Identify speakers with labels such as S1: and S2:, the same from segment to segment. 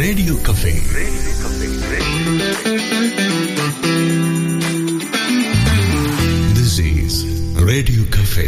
S1: radio cafe this is radio cafe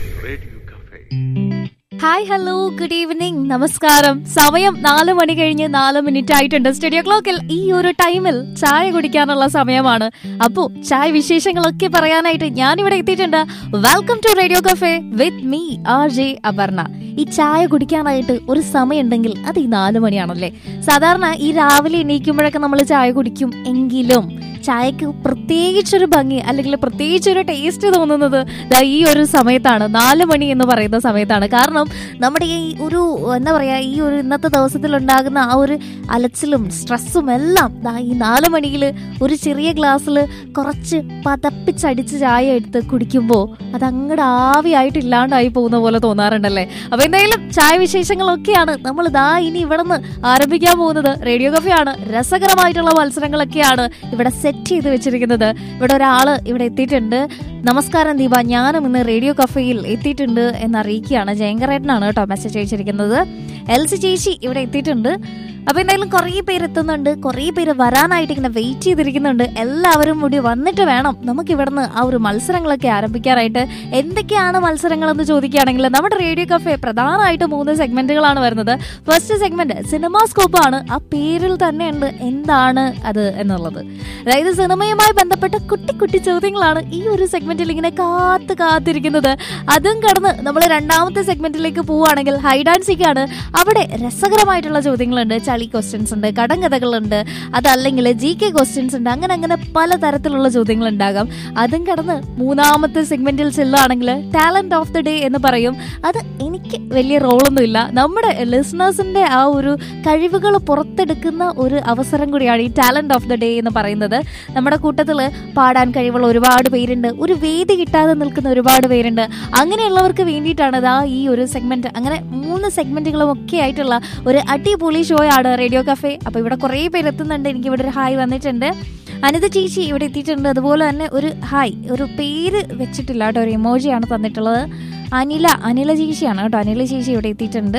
S2: hi hello good evening നമസ്കാരം സമയം നാല് മണി കഴിഞ്ഞ് നാല് മിനിറ്റ് ആയിട്ടുണ്ട് സ്റ്റുഡിയോ ക്ലോക്കിൽ ഈ ഒരു ടൈമിൽ ചായ കുടിക്കാനുള്ള സമയമാണ് അപ്പോ ചായ വിശേഷങ്ങളൊക്കെ പറയാനായിട്ട് ഞാൻ ഇവിടെ എത്തിയിട്ടുണ്ട് welcome to radio cafe with me R J Aparna ഈ ചായ കുടിക്കാനായിട്ട് ഒരു സമയം ഉണ്ടെങ്കിൽ അത് ഈ നാല് മണിയാണല്ലേ സാധാരണ ഈ രാവിലെ എണീക്കുമ്പോഴൊക്കെ നമ്മൾ ചായ കുടിക്കും എങ്കിലും ചായക്ക് പ്രത്യേകിച്ചൊരു ഭംഗി അല്ലെങ്കിൽ പ്രത്യേകിച്ചൊരു ടേസ്റ്റ് തോന്നുന്നത് ദാ ഈ ഒരു സമയത്താണ് നാല് മണി എന്ന് പറയുന്ന സമയത്താണ് കാരണം നമ്മുടെ ഈ ഒരു എന്താ പറയാ ഈ ഒരു ഇന്നത്തെ ദിവസത്തിൽ ഉണ്ടാകുന്ന ആ ഒരു അലച്ചിലും സ്ട്രെസ്സും എല്ലാം ദാ ഈ നാല് മണിയിൽ ഒരു ചെറിയ ഗ്ലാസ്സിൽ കുറച്ച് പതപ്പിച്ചടിച്ച് ചായ എടുത്ത് കുടിക്കുമ്പോൾ അത് അങ്ങോട്ട് ആവിയായിട്ട് ഇല്ലാണ്ടായി പോകുന്ന പോലെ തോന്നാറുണ്ടല്ലേ അപ്പൊ എന്തായാലും ചായ വിശേഷങ്ങളൊക്കെയാണ് നമ്മൾ ദാ ഇനി ഇവിടെ നിന്ന് ആരംഭിക്കാൻ പോകുന്നത് റേഡിയോ കഫയാണ് രസകരമായിട്ടുള്ള മത്സരങ്ങളൊക്കെയാണ് ഇവിടെ സെറ്റ് ചെയ്ത് വെച്ചിരിക്കുന്നത് ഇവിടെ ഒരാള് ഇവിടെ എത്തിയിട്ടുണ്ട് നമസ്കാരം ദീപ ഞാനും ഇന്ന് റേഡിയോ കഫയിൽ എത്തിയിട്ടുണ്ട് എന്ന് അറിയിക്കുകയാണ് ജയങ്കരേട്ടനാണ് കേട്ടോ മെസ്സേജ് അയച്ചിരിക്കുന്നത് എൽസി ചേച്ചി ഇവിടെ എത്തിയിട്ടുണ്ട് അപ്പൊ എന്തായാലും കുറേ പേര് എത്തുന്നുണ്ട് കുറേ പേര് വരാനായിട്ട് ഇങ്ങനെ വെയിറ്റ് ചെയ്തിരിക്കുന്നുണ്ട് എല്ലാവരും കൂടി വന്നിട്ട് വേണം നമുക്ക് ഇവിടുന്ന് ആ ഒരു മത്സരങ്ങളൊക്കെ ആരംഭിക്കാനായിട്ട് എന്തൊക്കെയാണ് മത്സരങ്ങൾ എന്ന് ചോദിക്കുകയാണെങ്കിൽ നമ്മുടെ റേഡിയോ കഫേ പ്രധാനമായിട്ട് മൂന്ന് സെഗ്മെന്റുകളാണ് വരുന്നത് ഫസ്റ്റ് സെഗ്മെന്റ് സിനിമാ സ്കോപ്പ് ആണ് ആ പേരിൽ തന്നെ ഉണ്ട് എന്താണ് അത് എന്നുള്ളത് അതായത് സിനിമയുമായി ബന്ധപ്പെട്ട കുട്ടി കുട്ടി ചോദ്യങ്ങളാണ് ഈ ഒരു സെഗ്മെന്റിൽ ഇങ്ങനെ കാത്ത് കാത്തിരിക്കുന്നത് അതും കടന്ന് നമ്മൾ രണ്ടാമത്തെ സെഗ്മെന്റിലേക്ക് പോവുകയാണെങ്കിൽ ഹൈഡ് ആൻഡ് സീക്ക് ആണ് അവിടെ രസകരമായിട്ടുള്ള ചോദ്യങ്ങളുണ്ട് ചളി ക്വസ്റ്റ്യൻസ് ഉണ്ട് കടങ്കഥകളുണ്ട് അതല്ലെങ്കിൽ ജി കെ ക്വസ്റ്റ്യൻസ് ഉണ്ട് അങ്ങനെ അങ്ങനെ പല തരത്തിലുള്ള ചോദ്യങ്ങൾ ഉണ്ടാകാം അതും കടന്ന് മൂന്നാമത്തെ സെഗ്മെന്റിൽ ചെല്ലുകയാണെങ്കിൽ ടാലന്റ് ഓഫ് ദി ഡേ എന്ന് പറയും അത് എനിക്ക് വലിയ റോളൊന്നുമില്ല നമ്മുടെ ലിസണേഴ്സിന്റെ ആ ഒരു കഴിവുകൾ പുറത്തെടുക്കുന്ന ഒരു അവസരം കൂടിയാണ് ഈ ടാലന്റ് ഓഫ് ദി ഡേ എന്ന് പറയുന്നത് നമ്മുടെ കൂട്ടത്തിൽ പാടാൻ കഴിവുള്ള ഒരുപാട് പേരുണ്ട് ഒരു വേദി കിട്ടാതെ നിൽക്കുന്ന ഒരുപാട് പേരുണ്ട് അങ്ങനെയുള്ളവർക്ക് വേണ്ടിയിട്ടാണ് ഇതാ ഈ ഒരു സെഗ്മെന്റ് അങ്ങനെ മൂന്ന് സെഗ്മെന്റുകളും ഒക്കെ ആയിട്ടുള്ള ഒരു അടിപൊളി ഷോ ആണ് റേഡിയോ കഫേ അപ്പൊ ഇവിടെ കുറേ പേര് എത്തുന്നുണ്ട് എനിക്ക് ഇവിടെ ഒരു ഹായ് വന്നിട്ടുണ്ട് അനിത ചേച്ചി ഇവിടെ എത്തിയിട്ടുണ്ട് അതുപോലെ തന്നെ ഒരു ഹായ് ഒരു പേര് വെച്ചിട്ടില്ല കേട്ടോ ഒരു ഇമോജിയാണ് തന്നിട്ടുള്ളത് അനില അനില ചേച്ചിയാണ് കേട്ടോ അനില ചേച്ചി ഇവിടെ എത്തിയിട്ടുണ്ട്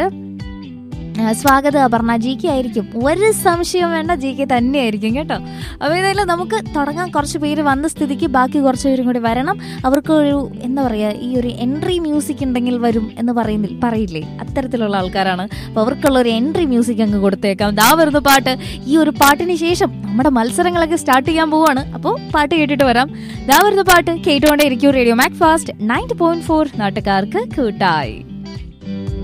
S2: ആ, സ്വാഗതം അപർണ ജി കെ ആയിരിക്കും ഒരു സംശയം വേണ്ട ജി കെ തന്നെ ആയിരിക്കും കേട്ടോ അപ്പോൾ ഏതായാലും നമുക്ക് തുടങ്ങാൻ കുറച്ച് പേര് വന്ന സ്ഥിതിക്ക് ബാക്കി കുറച്ച് പേരും കൂടി വരണം അവർക്ക് ഒരു എന്താ പറയുക ഈ ഒരു എൻട്രി മ്യൂസിക് ഉണ്ടെങ്കിൽ വരും എന്ന് പറയുന്നില്ല പറയില്ലേ അത്തരത്തിലുള്ള ആൾക്കാരാണ് അപ്പോൾ അവർക്കുള്ള ഒരു എൻട്രി മ്യൂസിക് അങ്ങ് കൊടുത്തേക്കാം ദാ വരുന്ന പാട്ട് ഈ ഒരു പാട്ടിന് ശേഷം നമ്മുടെ മത്സരങ്ങളൊക്കെ സ്റ്റാർട്ട് ചെയ്യാൻ പോവാണ് അപ്പോൾ പാട്ട് കേട്ടിട്ട് വരാം ദാ വരുന്ന പാട്ട് കേട്ടുകൊണ്ടേ ഇരിക്കും radio Macfast ninety point four നാട്ടുകാർക്ക് കൂട്ടായി